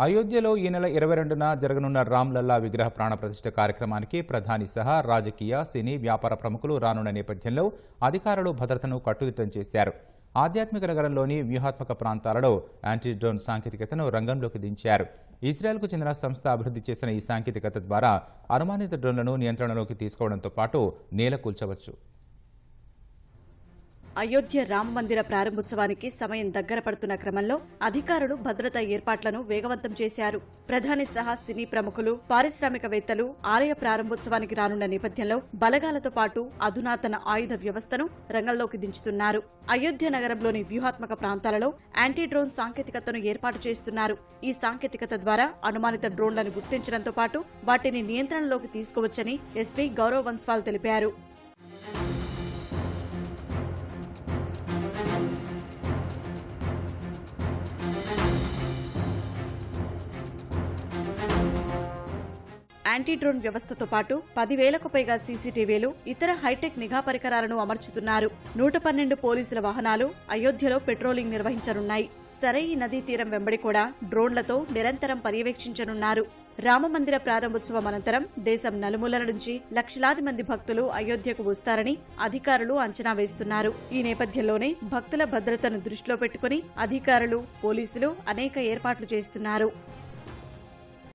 అయోధ్యలో ఈ నెల ఇరవై రెండున జరగనున్న రామ్లల్లా విగ్రహ ప్రాణప్రతిష్ఠ కార్యక్రమానికి ప్రధాని సహా రాజకీయ సినీ వ్యాపార ప్రముఖులు రానున్న నేపథ్యంలో అధికారులు భద్రతను కట్టుదిట్టం చేశారు ఆధ్యాత్మిక నగరంలోని వ్యూహాత్మక ప్రాంతాలలో యాంటీ డ్రోన్ సాంకేతికతను రంగంలోకి దించారు ఇజ్రాయెల్కు చెందిన సంస్థ అభివృద్ధి చేసిన ఈ సాంకేతికత ద్వారా అనుమానిత డ్రోన్లను నియంత్రణలోకి తీసుకోవడంతో పాటు నేల కూల్చవచ్చు అయోధ్య రామ మందిర ప్రారంభోత్సవానికి సమయం దగ్గర పడుతున్న క్రమంలో అధికారులు భద్రతా ఏర్పాట్లను వేగవంతం చేశారు ప్రధాని సహా సినీ ప్రముఖులు పారిశ్రామికవేత్తలు ఆలయ ప్రారంభోత్సవానికి రానున్న నేపథ్యంలో బలగాలతో పాటు అధునాతన ఆయుధ వ్యవస్థను రంగంలోకి దించుతున్నారు అయోధ్య నగరంలోని వ్యూహాత్మక ప్రాంతాలలో యాంటీ డ్రోన్ సాంకేతికతను ఏర్పాటు చేస్తున్నారు ఈ సాంకేతికత ద్వారా అనుమానిత డ్రోన్లను గుర్తించడంతో పాటు వాటిని నియంత్రణలోకి తీసుకోవచ్చని ఎస్పీ గౌరవ్ వన్స్వాల్ తెలిపారు యాంటీ డ్రోన్ వ్యవస్థతో పాటు పదివేలకు పైగా సీసీటీవీలు ఇతర హైటెక్ నిఘా పరికరాలను అమర్చుతున్నారు నూట పన్నెండు పోలీసుల వాహనాలు అయోధ్యలో పెట్రోలింగ్ నిర్వహించనున్నాయి సరై నదీ తీరం వెంబడి కూడా డ్రోన్లతో నిరంతరం పర్యవేక్షించనున్నారు రామమందిర ప్రారంభోత్సవం అనంతరం దేశం నలుమూలల నుంచి లక్షలాది మంది భక్తులు అయోధ్యకు వస్తారని అధికారులు అంచనా వేస్తున్నారు ఈ నేపథ్యంలోనే భక్తుల భద్రతను దృష్టిలో పెట్టుకుని అధికారులు పోలీసులు అనేక ఏర్పాట్లు చేస్తున్నారు